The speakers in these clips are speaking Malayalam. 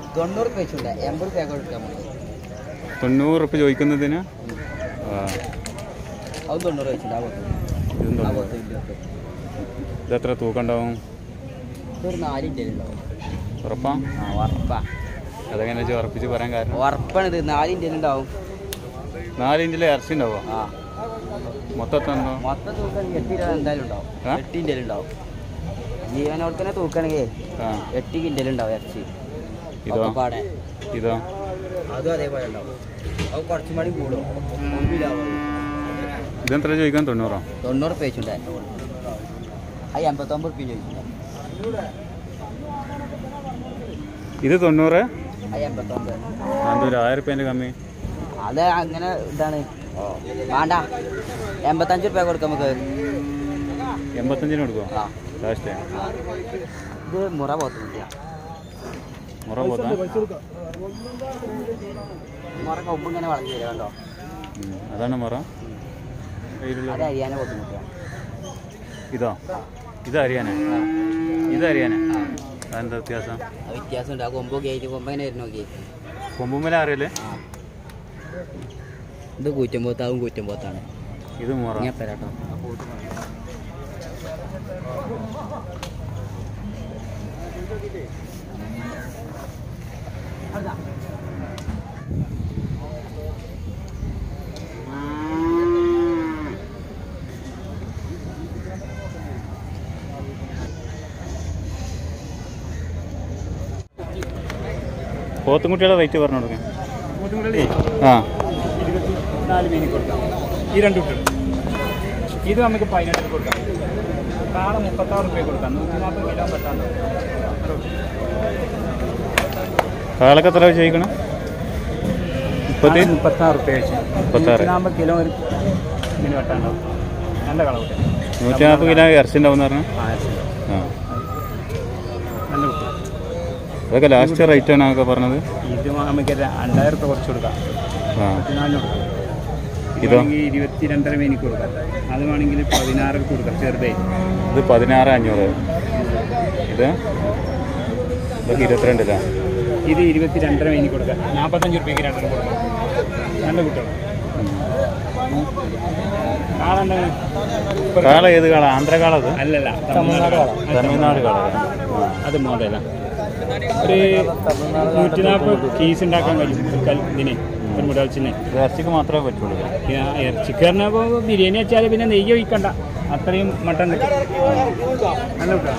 തൊണ്ണൂറ് വെച്ചിട്ടുണ്ട് എൺപത് രൂപ കൊടുക്കാം നമുക്ക് തൊണ്ണൂറ് ഉറുപ്പ് ചോദിക്കുന്നതിന് ആ അത് തൊണ്ണൂറ് വെച്ചിട്ടുണ്ട് ആ പോത്ത് ഇതും ആ തൊണ്ണൂറ് പോത്ത് വലിയ പോത്ത്. ഇത് എത്ര തൂക്കം ഉണ്ടാവും ഇതൊരു നാലിൻ്റെ ഉണ്ടാവും ഉറപ്പാ ആ ഉറപ്പാ അതെങ്ങനെ വെച്ച് ഉറപ്പിച്ച് പറയാൻ കാരണം ഉറപ്പാണിത് നാലിൻ്റെ ഉണ്ടാവും നാല് ഇഞ്ചിലെ ഇറച്ചി ഉണ്ടാവോ ആ മൊത്തത്തിൽ ഉണ്ടോ മൊത്തം തൂക്കുകയാണെങ്കിൽ എട്ട് രൂപ എന്തായാലും ഉണ്ടാവും ആ? എട്ട് ഇൻ്റെൽ ഉണ്ടാവും ജീവനോട് തന്നെ തൂക്കുകയാണെങ്കിൽ ആ എട്ട് കിൻ്റൽ ഉണ്ടാവും ഇറച്ചി ഇതോ ഒക്കെ പാടെ ഇതോ അതും അതേപോലെ ഉണ്ടാവും അത് കുറച്ചും കൂടി കൂടും മുമ്പിലാവും ഇതെത്ര ചോദിക്കാൻ തൊണ്ണൂറോ തൊണ്ണൂറ് പേച്ചുണ്ട് അത് എൺപത്തൊമ്പത് റുപ്യ ചോദിച്ചിട്ടുണ്ട് ഇത് തൊണ്ണൂറ് അത് എൺപത്തൊമ്പത് അതൊരു ആയിരം റുപ്യേൻ്റെ കമ്മി അത് അങ്ങനെ ഇതാണ് വേണ്ട എൺപത്തഞ്ച് റുപ്യ കൊടുക്കാം നമുക്ക് എൺപത്തഞ്ചിന് കൊടുക്കുമോ ആ ലാസ്റ്റ് ഇത് മുറ പോത്തുണ്ട് മുറ പോത്താ മുറ കൊമ്പ് ഇങ്ങനെ വളഞ്ഞു തരാം കണ്ടോ ഉം. അതാണ് മുറ കയ്യിലുള്ള അത് അരിയാനെ പോത്തുണ്ട് ഇതോ ഇത് അറിയാനേ ഇത് അറിയാനേ അതെന്താ വ്യത്യാസം ആ വ്യത്യാസമുണ്ട് ആ കൊമ്പ് കയറ്റി കൊമ്പ് ഇങ്ങനെ വരുന്ന നോക്കി കൊമ്പുമ്മല അറിയല്ലേ ആ ഇത് കൂറ്റം പോത്താവും കൂറ്റം പോത്താണ് ഇത് മുറ ഞാൻ തരാട്ടോ പോത്തുംകുട്ടിയുടെ റേറ്റ് പറഞ്ഞു കൊടുക്കാം ആ നാല് മീനിൽ കൊടുക്കാം ഈ രണ്ട് കുട്ടികൾ ഇത് നമുക്ക് പതിനെട്ടിന് കൊടുക്കാം കാള മുപ്പത്താറ് റുപ്യ കൊടുക്കാം നൂറ്റി നാൽപ്പത് കിലോ പെട്ടാണ് കാളൊക്കെ എത്ര ചോദിക്കണം മുപ്പത്തി മുപ്പത്താറ് റുപ്യ വെച്ച് മുപ്പത്താറ്. നാൽപ്പത് കിലോ ഒരു മീൻ വെട്ടാണ്ടാവും നല്ല കള കുട്ടി നൂറ്റി നാൽപ്പത് കിലോ ഇറച്ചി ഉണ്ടാവും പറഞ്ഞു ആ ശരി. ആ നല്ല കുട്ടി അതൊക്കെ ലാസ്റ്റ് റേറ്റ് ആണ് ഒക്കെ പറഞ്ഞത് ഇത് നമുക്ക് രണ്ടായിരം റുപ്യ കുറച്ച് കൊടുക്കാം ആ പതിനാലിന് കൊടുക്കാം ഇതോ? ഇതാണെങ്കിൽ ഇരുപത്തി രണ്ടര മീനിക്ക് കൊടുക്കാം അത് വേണമെങ്കിൽ പതിനാറ് കൊടുക്കാം ചെറുതായി ഇത് പതിനാറ് അഞ്ഞൂറ് ഇത് ഇതൊക്കെ ഇരുപത്തിരണ്ടില്ല ഇത് ഇരുപത്തി രണ്ടര മീനിക്ക് കൊടുക്കാം നാൽപ്പത്തഞ്ച് റുപ്യക്ക് രണ്ടെണ്ണം കൊടുക്കാം നല്ല കുട്ടികൾ ആളെന്താ കാള ഏത് കാള ആന്ധ്ര കാള അത് അല്ലല്ല തമിഴ്നാട് കാള. തമിഴ്നാട് കാള അത് മോഡല ഒരു നൂറ്റി നാൽപ്പത് പീസ് ഉണ്ടാക്കാൻ കഴിയും ഒരു കൽ- ഇതിന് ഒരു മുടവച്ചിന് ഇത് ഇറച്ചിക്ക് മാത്രമേ പറ്റുള്ളൂ ഇറച്ചിക്ക് പറഞ്ഞപ്പോൾ ബിരിയാണി വെച്ചാൽ പിന്നെ നെയ്യ് ഒഴിക്കണ്ട അത്രയും മട്ടൺ കിട്ടും നല്ല കുട്ടാ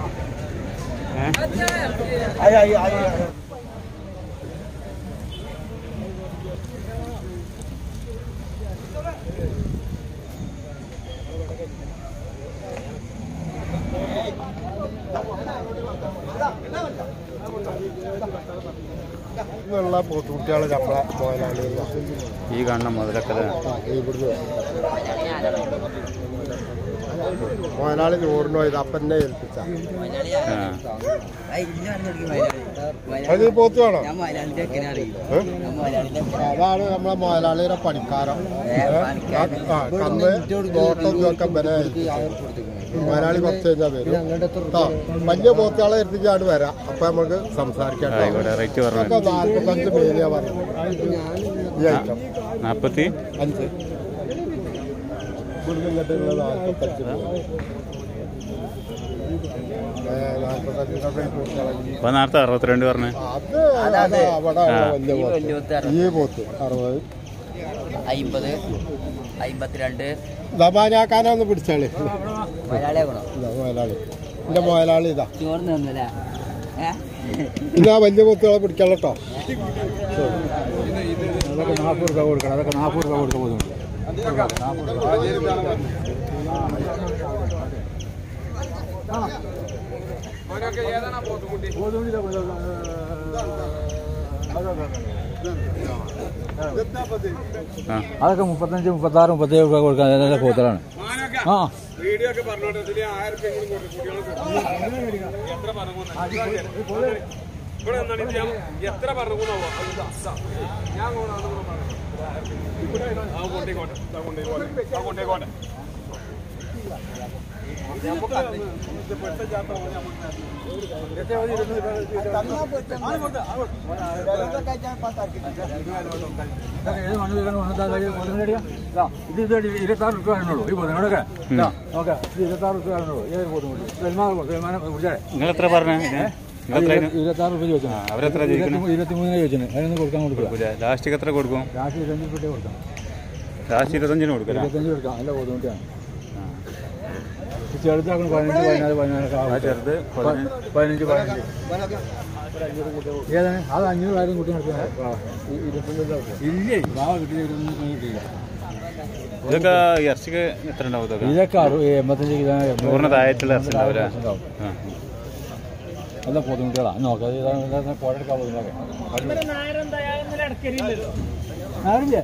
ഇങ്ങനെയുള്ള പോത്തുകുട്ടികളെ നമ്മളെ മോയലാളികളിൽ ഈ കാണുന്ന മുതലൊക്കെ ദേ ഇവിടുന്ന് മോയലാളി ചോറിന് പോയത് അപ്പനെ ഏൽപ്പിച്ച ആ അത് ഈ പോത്ത് വേണോ ഞാൻ മലയാളിന്റെ എങ്ങനെ അറിയും ഏ? ഞാൻ മലയാളിന്റെ അതാണ് നമ്മളെ മോയലാളിയുടെ പണിക്കാരം ആ കന്ന് തോട്ടം നോക്കാൻ വരെ മോയലാളി കുറച്ച് കഴിഞ്ഞാൽ വരും കേട്ടോ വലിയ പോത്തുകളെ എത്തിച്ചാണ് വരാം അപ്പൊ നമുക്ക് സംസാരിക്കാം കേട്ടോ. ആയിക്കോട്ടെ റേറ്റ് പറഞ്ഞു ഇതൊക്കെ നാല്പത്തഞ്ച് മേലിയാ പറയുന്നത് ഈ ഐറ്റം നാൽപ്പത്തി അഞ്ച് ഇവിടുന്ന് ഇങ്ങോട്ടുള്ള നാല്പത്തഞ്ച് മേല്. ഏ, നാല്പത്തഞ്ചിനൊക്കെ ഈ പോത്തുകളെ അപ്പോൾ നേരത്തെ അറുപത്തിരണ്ട് പറഞ്ഞു അത് അത് അവിടെ ആ. വലിയ ഈ പോത്ത് വലിയ പോത്ത് ഈ പോത്ത് അറുപത് അമ്പത് അമ്പത്തിരണ്ട് ദമാനാക്കാനൊന്ന് പിടിച്ചാളി മലയാളിയാകണോ ഇതാ മുതലാളി എന്റെ മുതലാളി ഇതാ ചോറ് തന്നല്ലേ ഏ ഇതാ വലിയ പോത്തുകളെ പിടിക്കാം കേട്ടോ അതൊക്കെ നാൽപ്പത് രൂപ കൊടുക്കണം അതൊക്കെ നാൽപ്പത് രൂപ കൊടുക്കാൻ പോകുന്നുണ്ട് ആ അതൊക്കെ മുപ്പത്തഞ്ച് മുപ്പത്താറ് മുപ്പത്തേഴ് രൂപ കൊടുക്കാൻ നല്ല പോത്തലാണ് ആ എത്ര പറഞ്ഞു ഞാൻ കൊണ്ടേക്കോട്ടെ കൊണ്ടേക്കോട്ടെ ഇത് ഇത് ഇരുപത്താറ് റുപ്യ വരണുള്ളൂ ഈ പോകുന്നതിനോടൊക്കെ ഓക്കെ ഇത് ഇരുപത്താറ് റുപ്യ വരണുള്ളൂ ഏത് പോകുന്നുള്ളൂ സൽമാൻ സൽമാനെ കുറിച്ചേ നിങ്ങൾ എത്ര പറഞ്ഞേ നിങ്ങൾ എത്ര അതിന്? ഇരുപത്താറ് റുപ്യ ചോദിച്ചു ആ, അവരെത്ര ചോദിക്കണേ ഇരുപത്തിമൂന്നിനെ ചോദിച്ചു അതിനൊന്ന് കൊടുക്കാൻ കൊടുക്കില്ല ലാസ്റ്റ് എത്ര കൊടുക്കും രാത്രി ഇരുപത്തഞ്ച് റുപ്യ കൊടുക്കാം ലാസ്റ്റ് ഇരുപത്തഞ്ചിന് കൊടുക്കല ഇരുപത്തഞ്ച് കൊടുക്കാം നല്ല ബുദ്ധിമുട്ടാണ് ചെറുതാക്കണം പതിനഞ്ച് പതിനാല് പതിനാലൊക്കെ ആവും. ചെറുത് പ- പതിനഞ്ച് പതിനഞ്ച് ഏതാണ് അത് അഞ്ഞൂറ് ആയിരം കുട്ടി നടത്തുന്നത് ഇല്ലേ ബാവ കിട്ടിയ ഇരുപത്തൊന്നും കിട്ടിയില്ല ഇതൊക്കെ ഇറച്ചിക്ക് എത്ര ഉണ്ടാവും ഇതൊക്കെ ഇതൊക്കെ അറു എൺപത്തഞ്ച് കിലോ നൂറിന് താഴത്തുള്ള ഇറച്ചി ഉണ്ടാവില്ല ഉണ്ടാവും ആ നല്ല ബുദ്ധിമുട്ടുകളാണ് നോക്കാം ഇതാണ് കോടെടുക്കാൻ ബുദ്ധിമുട്ടൊക്കെ ആരില്ലേ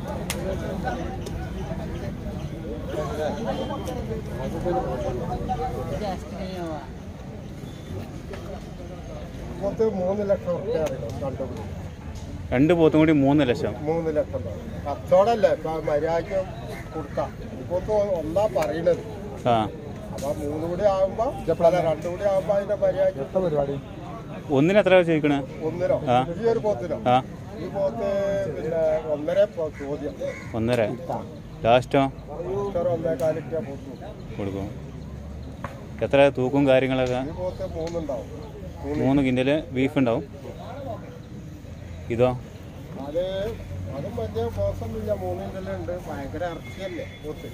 മൊത്തം മൂന്ന് ലക്ഷം ഉറുപ്പ്യ അറിയാം കണ്ടുപിടി രണ്ട് പോത്തും കൂടി മൂന്ന് ലക്ഷം മൂന്ന് ലക്ഷം രൂപ. കച്ചവടല്ലേ ഇപ്പൊ മര്യാദക്ക് കൊടുക്കാം ഇപ്പൊ ഒന്നാ പറയണത് ആ അപ്പൊ മൂന്ന് കൂടി ആകുമ്പോ അല്ല രണ്ടു കൂടി ആകുമ്പോ അതിന്റെ മര്യാദക്ക് എത്ര പരിപാടി ഒന്നിന് എത്ര ചോദിക്കണേ ഒന്നിനോ ആ. ഈ ഒരു പോത്തിനോ ആ ഈ പോത്ത് പിന്നെ ഒന്നര പോ- ചോദ്യം ഒന്നര ലാസ്റ്റോ ഈസ്റ്റർ ഒന്നേകാലിക്കാ പോത്തു കൊടുക്കും എത്ര തൂക്കും കാര്യങ്ങളൊക്കെ ഈ പോത്ത് മൂന്നുണ്ടാവും മൂന്ന് കിൻഡല് ബീഫ് ഉണ്ടാവും ഇതോ അത് അതും വലിയ മോശമൊന്നുമില്ല മൂന്നിൻ്റെ ഉണ്ട് ഭയങ്കര ഇറച്ചിയല്ലേ പോത്ത്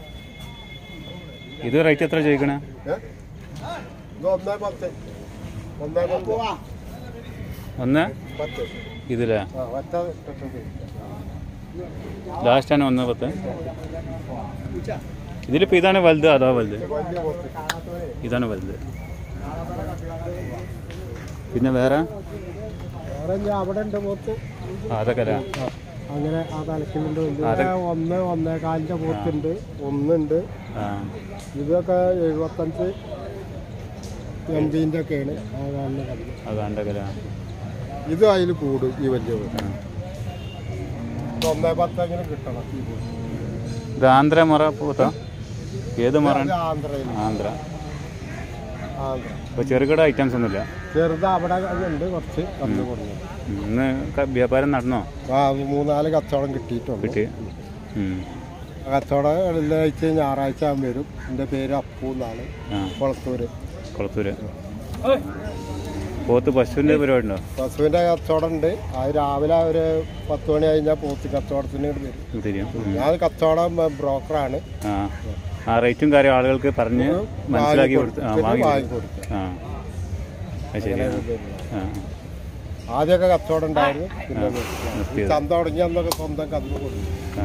ഇത് റേറ്റ് എത്ര ചോദിക്കണേ ഏ? ഇത് ഒന്നേ പത്ത് ഒന്നേ പത്ത് ഒന്ന് പത്ത് ഇതില്ലേ ആ ഒറ്റ കിട്ടുന്നത് ലാസ്റ്റാണ് ഒന്ന് പത്ത് ഇതിലിപ്പോൾ ഇതാണ് വലുത് അതോ വലുത് വലിയ പോത്ത് ഇതാണ് വലുത് പിന്നെ വേറെ വേറെ ഞാൻ അവിടെ ഉണ്ട് പോത്ത് ആ, അതൊക്കെ അല്ലേ അങ്ങനെ ആ തലക്കിലുണ്ട് അത് ഒന്ന് ഒന്നേകാലിൻ്റെ പോത്തുണ്ട് ഒന്നുണ്ട് ആ ഇതൊക്കെ എഴുപത്തഞ്ച് എം പിൻ്റെ ഒക്കെയാണ് ആ കാണുന്ന കല്ല് അത് കണ്ടൊക്കെ ഇത് അതിൽ കൂടും ഈ വലിയ പോത്ത് ഇത് ഒന്നേ പത്തെങ്കിലും കിട്ടണം ഈ പോത്ത് ഇത് ആന്ധ്ര മുറ പൂത്തോ ഏത് മുറ ഇത് ആന്ധ്രയിൽ ആന്ധ്ര ആന്ധ്ര ഇപ്പോൾ ചെറുകിട ഐറ്റംസ് ഒന്നുമില്ല ചെറുത് അവിടെ ഉണ്ട് കുറച്ച് കന്ന് കൊടുക്കുന്നത് ഉം. ഇന്ന് ക- വ്യാപാരം നടന്നോ ആ മൂന്നാല് കച്ചവടം കിട്ടിയിട്ടുണ്ട് കിട്ടി ഉം. ആ കച്ചവടം വെള്ളിയാഴ്ച ഞായറാഴ്ച ആകുമ്പോൾ വരും എൻ്റെ പേര് അപ്പു എന്നാണ് ആ കുളത്തൂര് കുളത്തൂര് പോത്ത് പശുവിൻ്റെ പരിപാടി ഉണ്ടോ പശുവിൻ്റെ കച്ചവടം ഉണ്ട് അത് രാവിലെ ഒരു പത്ത് മണി കഴിഞ്ഞാൽ പോത്ത് കച്ചവടത്തിന് ഇങ്ങട് വരും തിരിയും ഉം. ഞാൻ കച്ചവടം ബ്രോക്കറാണ് ആ ആ റേറ്റും കാര്യം ആളുകൾക്ക് പറഞ്ഞ് മനസ്സിലാക്കി കൊടുത്ത് ആ വാങ്ങി വാങ്ങി കൊടുത്ത്. കൊടുക്കും ആ അത് ശരിയാണ് ആ ആദ്യമൊക്കെ കച്ചവടം ഉണ്ടായിരുന്നു പിന്നെ നിർത്തിയത് ചന്ത തുടങ്ങി അന്നൊക്കെ സ്വന്തം കന്ന് കൊടുക്കും ആ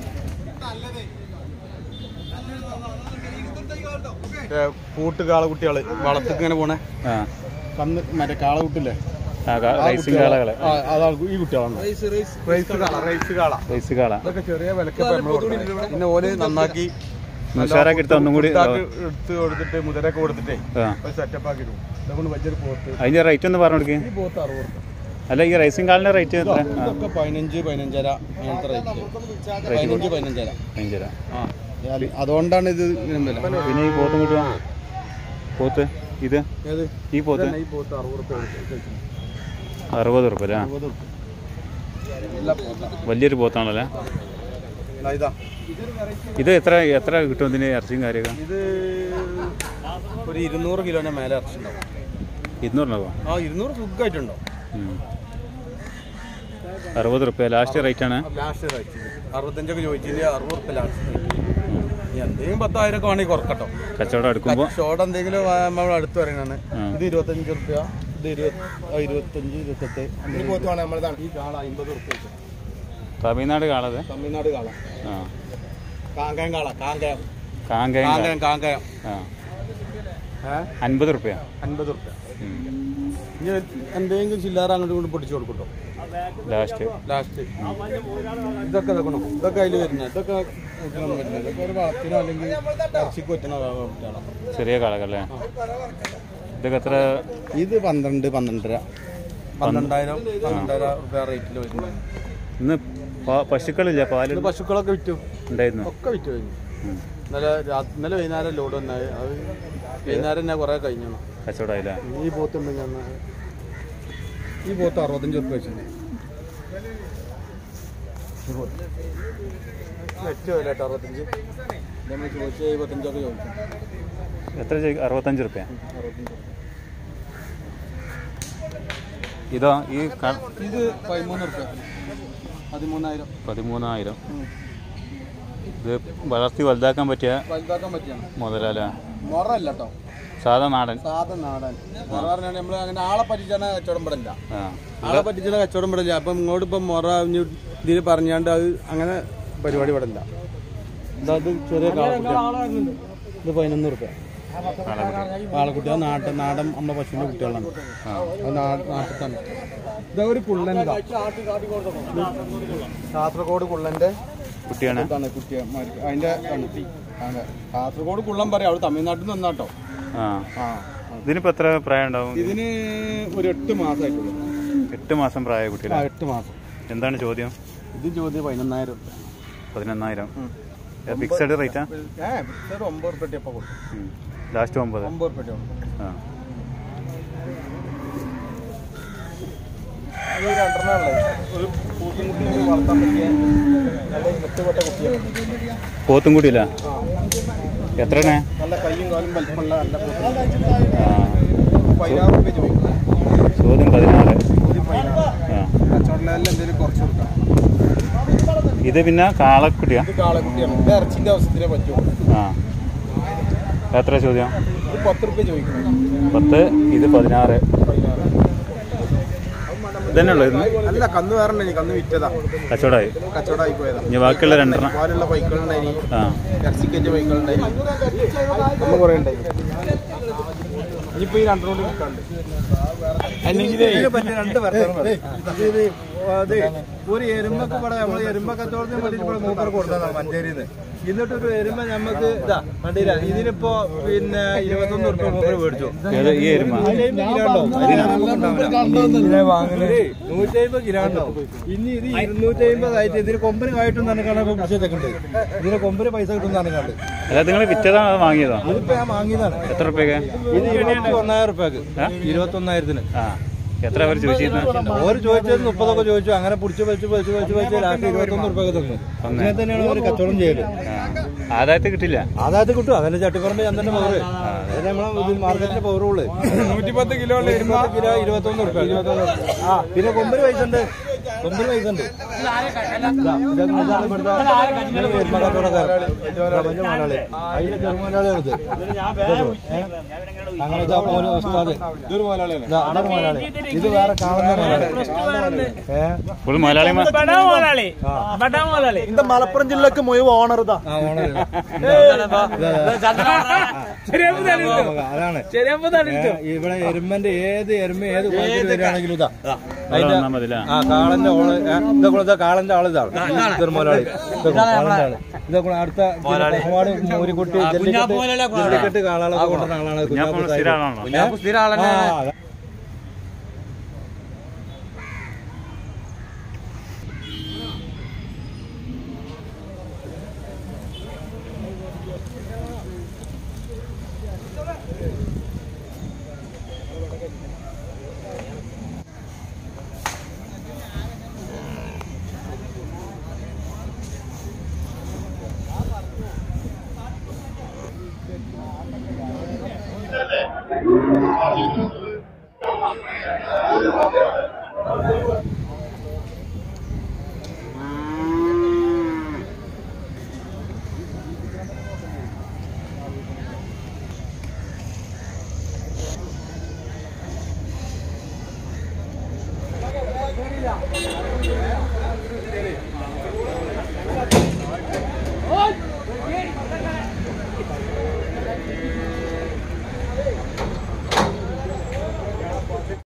കൂട്ട് കാളകുട്ടികള് വളർത്തിക്ക് ഇങ്ങനെ പോണേ ആ കന്ന് മറ്റേ കാളകുട്ടില്ലേ ആ കാ- റൈസും കാളകളെ ആ, അതാണ് ഈ കുട്ടികളാണ് റൈസ് കാള റൈസ് കാള റൈസ് കാള ഇതൊക്കെ ചെറിയ വിലക്ക് ഇപ്പൊ നമ്മള് കൊടുക്കണേ. പിന്നെ ഓല് നന്നാക്കി ഉഷാറാക്കി എടുത്ത് ഒന്നും കൂടി കുട്ടാക്ക് എടുത്ത് കൊടുത്തിട്ട് മുതലൊക്കെ കൊടുത്തിട്ടേ ആ ഒരു സെറ്റപ്പ് ആക്കി ഇടും ഇതുകൊണ്ട് വലിയൊരു പോത്ത് അതിന്റെ റേറ്റ് ഒന്ന് പറഞ്ഞു കൊടുക്കേ ഈ പോത്ത് അറുപത് റുപ്യ. അല്ല ഈ റൈസിംഗ് കാളിന്റെ റേറ്റ് എത്ര ആ ഇതൊക്കെ പതിനഞ്ച് പതിനഞ്ചര അങ്ങനത്തെ റേറ്റ് പതിനഞ്ച് പതിനഞ്ചര ഭയങ്കര ആ അതുകൊണ്ടാണ് ഇത് ഇങ്ങനെ വില പിന്നെ ഈ പോത്തും കിട്ടുക പോത്ത് ഇത് ഏത് ഈ പോത്ത് ഈ പോത്ത് അറുപത് റുപ്യ അറുപത് ഉറുപ്പ അല്ലേ അറുപത് റുപ്യ എല്ലാ പോത്താണ് വലിയൊരു പോത്താണല്ലേ ദാ ഇതാ ഇത് എത്ര എത്ര കിട്ടും ഇതിന് ഇറച്ചിയും കാര്യമൊക്കെ ഇത് ഒരു ഇരുന്നൂറ് കിലോന്റെ മേലെ ഇറച്ചിണ്ടാവും ഇരുന്നൂറിനാവോ ആ ഇരുന്നൂറ് സുഖമായിട്ടുണ്ടോ അറുപത് റുപ്യ ലാസ്റ്റ് റേറ്റ് ആണ് ലാസ്റ്റ് റേറ്റ് അറുപത്തഞ്ചൊക്കെ ചോദിച്ചില്ല അറുപത് റുപ്യ ലാസ്റ്റ് റേറ്റ് എന്തെങ്കിലും പത്തായിരം ഒക്കെ വേണമെങ്കിൽ കുറക്കട്ടോ കച്ചവടം എടുക്കുമ്പോൾ ഷോർട്ട് എന്തെങ്കിലും നമ്മൾ അടുത്ത് പറയുന്നതാണ് ആ. ഇത് ഇരുപത്തഞ്ച് റുപ്യ ഇത് ഇരുപത് ആ, ഇരുപത്തഞ്ച് ഇരുപത്തെട്ട് ഈ പോത്ത് വേണം നമ്മളതാണ് ഈ കാള അമ്പത് റുപ്യ തമിഴ്നാട് കാളത് തമിഴ്നാട് കാള ആ കാങ്കയം കാള കാങ്കയം കാങ്കയം കാള. കാങ്കയം കാങ്കയം ആ ഏഹ് അൻപത് റുപ്യ അൻപത് റുപ്യ ഇനി എന്തെങ്കിലും ചില്ലറ അങ്ങോട്ടും ഇങ്ങോട്ടും പൊടിച്ചു കൊടുക്കട്ടോ ലാസ്റ്റ് ലാസ്റ്റ് ഇതൊക്കെ ഇതൊക്കെ ഇതൊക്കെ അതിൽ വരുന്നത് ഇതൊക്കെ കൂട്ടണം വരുന്നത് ഇതൊക്കെ ഒരു വളത്തിനോ അല്ലെങ്കിൽ ഇറച്ചിക്ക് പറ്റുന്ന കുട്ടികളാണ് ചെറിയ കാളകല്ലേ ഇതൊക്കെ എത്ര ഇത് പന്ത്രണ്ട് പന്ത്രണ്ടര പന്ത്രണ്ടായിരം പന്ത്രണ്ടര റുപ്യ റേറ്റിൽ വരുന്നത് ഇന്ന് പാ- പശുക്കളില്ല പാല് ഇത് പശുക്കളൊക്കെ വിറ്റു ഉണ്ടായിരുന്നു ഒക്കെ വിറ്റു കഴിഞ്ഞു ഉം. ഇന്നലെ രാ- ഇന്നലെ വൈകുന്നേരം ലോഡ് വന്നത് അത് വൈകുന്നേരം തന്നെ കുറേ കഴിഞ്ഞു കച്ചവടമായില്ലേ ഈ പോത്തുണ്ട് ഞാൻ ഈ പോത്ത് അറുപത്തഞ്ച് ഉറുപ്പ് വെച്ചിട്ടുണ്ട് ഈ പോത്ത് വെച്ച് വില കേട്ടോ അറുപത്തഞ്ച് നമ്മൾ ചോദിച്ചു എഴുപത്തഞ്ചൊക്കെ ചോദിച്ചു എത്ര ചോദിക്കും? അറുപത്തഞ്ച് റുപ്യ അറുപത്തഞ്ച് ഇതോ ഈ ക- ഇത് പതിമൂന്ന് ഉറുപ്പ്യ പതിമൂന്നായിരം പതിമൂന്നായിരം ഇത് വളർത്തി വലുതാക്കാൻ പറ്റിയ വലുതാക്കാൻ പറ്റിയാണ് മുതലല്ല മുറല്ല കേട്ടോ സാധാ നാടൻ സാധാ നാടൻ മുറ പറഞ്ഞാൽ നമ്മൾ അങ്ങനെ ആളെ പറ്റിച്ചാണ് കച്ചവടം പെടില്ല ആ ആളെ പറ്റിച്ചാണ് കച്ചവടം പെടില്ല അപ്പം ഇങ്ങോട്ട് ഇപ്പം മുറ ഇനി ഇതിൽ പറഞ്ഞാണ്ട് അത് അങ്ങനെ പരിപാടി പെടില്ല ഇതാ ഇത് ചെറിയ കാളക്കുട്ടി ഇത് പതിനൊന്ന് റുപ്യ കാളക്കുട്ടി അത് നാട്ടൻ നാടൻ നമ്മുടെ പശുവിൻ്റെ കുട്ടികളാണ് അത് നാ- നാട്ടിൽ ഇതാ ഒരു കുള്ളൻ ഇതാ. കാസർഗോഡ് കുള്ളൻ്റെ കുട്ടിയാണ് ഇതാണ് കുട്ടി അതിൻ്റെ ആണ് കാസർഗോഡ് കുള്ളം പറയാം അവിടെ തമിഴ്നാട്ടിൽ നിന്ന് വന്നാട്ടോ ആ ആ ഇതിനിപ്പോൾ എത്ര പ്രായം ഉണ്ടാവും ഇതിന് ഒരു എട്ട് മാസമായിട്ടുള്ളൂ എട്ട് മാസം പ്രായ ആ കുട്ടികളാണ് എട്ട് മാസം എന്താണ് ചോദ്യം ഇത് ചോദ്യം പതിനൊന്നായിരം പതിനൊന്നായിരം ഫിക്സഡ് റേറ്റാ ഏ ഒരു ഒമ്പത് റുപ്യ ഇപ്പം കൊടുക്കും ലാസ്റ്റ് ഒമ്പത് ഒമ്പത് റുപ്യ കൊടുക്കും ആ അത് രണ്ടെണ്ണം ഉള്ളത് ഒരു പൂത്തുംകുട്ടി വളർത്താൻ പറ്റിയ നല്ല മെച്ചപ്പെട്ട കുട്ടിയാണ് പോത്തും കൂടിയില്ല ആ എത്രയാണ് നല്ല കയ്യും കാലും വലിപ്പമുള്ള നല്ല പൂത്തും ആ പതിനാറ് റുപ്യ ചോദിക്കും ചോദ്യം പതിനാറ് ചോദ്യം പതിനാറ് ആ കച്ചവട ലെവലിൽ എന്തെങ്കിലും കുറച്ച് കൊടുക്കാം ഇത് പിന്നെ കാളക്കുട്ടിയാ ഇത് കാളക്കുട്ടിയാണ് ഇത് ഇറച്ചിൻ്റെ അവസരത്തിനെ പറ്റുള്ളൂ ആ എത്ര ചോദ്യം ഇത് പത്ത് റുപ്യ ചോദിക്കണം പത്ത് ഇത് പതിനാറ് പതിനാറ് ഇതന്നെ ഉള്ളു ഇത് അല്ല കന്ന് വേറെ ഉണ്ടായി കന്ന് വിറ്റതാ കച്ചവടമായി കച്ചവടമായി പോയതാ ഇനി ബാക്കിയുള്ള രണ്ടെണ്ണം പാലുള്ള ബൈക്കുകളുണ്ടായി ആ ഇറച്ചിക്കഞ്ച് ബൈക്കുകളുണ്ടായി നമ്മൾ കുറേ ഉണ്ടായി ഇനിയിപ്പോ ഈ രണ്ടിനോട് വിൽക്കാണ്ട് ഒരു എരുമക്ക് ഇവിടെ നമ്മൾ എരുമ കച്ചവടത്തിന് വേണ്ടിയിട്ട് ഇവിടെ മൂപ്പർ കൊടുത്തതാണ് മഞ്ചേരിന്ന് എന്നിട്ട് ഒരു എരുമ നമുക്ക് ഇതാ കണ്ടില്ല ഇതിനിപ്പോ പിന്നെ ഇരുപത്തൊന്ന് ഉറുപ്പ്യ മൂപ്പർ മേടിച്ചു ഏത് ഈ എരുമ നൂറ്റി അമ്പത് കിലോ ഉണ്ടാവും ഇനി ഇത് ഇരുന്നൂറ്റി അമ്പത് ആയിട്ട് ഇതിന് കൊമ്പന് ആയിട്ടും തന്നെ കാണാൻ പിടിച്ചേക്കുണ്ട് ഇതിന് കൊമ്പന് പൈസ കിട്ടും തന്നെ കണ്ട് അല്ല നിങ്ങൾ വിറ്റതാണോ അതോ വാങ്ങിയതോ ഇതിപ്പോ ഞാൻ വാങ്ങിയതാണ് എത്ര റുപ്യക്ക് ഇത് ഇരുപത്തി ഒന്നായിരം റുപ്യക്ക് ഇരുപത്തി ഒന്നായിരത്തിന് ആ എത്ര അവർ ചോദിച്ചിരുന്നു ഓര് ചോദിച്ചത് മുപ്പതൊക്കെ ചോദിച്ചു അങ്ങനെ പിടിച്ച് വലിച്ച് വലിച്ച് വലിച്ച് വലിച്ച് ലാസ്റ്റ് ഇരുപത്തൊന്ന് റുപ്യൊക്കെ തന്നു അങ്ങനെ തന്നെയാണ് അവർ കച്ചവടം ചെയ്യല് ആ ആദായത്തിൽ കിട്ടില്ല അതായത് കിട്ടും അതല്ലേ ചട്ടിപ്പറമ്പ് ചന്ദ്രന്റെ പവറ് അതല്ലേ നമ്മളെ മാർക്കറ്റിന്റെ പവറുള്ളു നൂറ്റിപ്പത്ത് കിലോ ഉള്ള എരുമ ഇരുപത് കിലോ ഇരുപത്തൊന്ന് റുപ്യ ഇരുപത്തൊന്ന് ആ പിന്നെ കൊമ്പന് പൈസ ഉണ്ട് കൊമ്പന് പൈസ ഉണ്ട് ഇതാ, ഇതൊക്കെ ഇതാണ് ഇവിടുത്തെ ഇങ്ങനെ എരുമ കച്ചവടക്കാരൻ. ഇതാ, വലിയ മുതലാളി. അതിലെ ചെറുമുതലാളിയാണ് ഇത്. ഏ? അങ്ങനെ ഇതാ മോന് ഉസ്താദ് ഇതൊരു മുതലാളിയാണ് ഇതാ, അതാണ് മുതലാളി ഇത് വേറെ കാണുന്ന മുതലാളി ഏഹ് ഫുൾ മലയാളി ഇത് മലപ്പുറം ജില്ലക്ക് മുഴുവൻ ഓണർ ഇതാ അതാണ് ഏ, ഇവിടെ എരുമന്റെ ഏത് എരുമ ഏത് കുളത്തിൽ വരികയാണെങ്കിലും ഇതാ അവിടെ വന്നാൽ മതില്ല ആ കാളന്റെ ഓള് ഏ, ഇതാ കുളം, ഇതാ കാളന്റെ ആള് ഇതാണ് ഇതൊരു മുതലാളി ഇതാ കാളന്റെ ആള് ഇതാ കുളം അടുത്ത ഒരുപാട് മൂരിക്കുട്ടി ജല്ലിക്കെട്ട് ജല്ലിക്കെട്ട് കാളകളൊക്കെ കൊണ്ടുവന്ന ആളാണ് ഞാൻ കുഞ്ഞാപ്പു സ്ഥിര സാഹിബ്. ആളാണോ ആ, അതാ.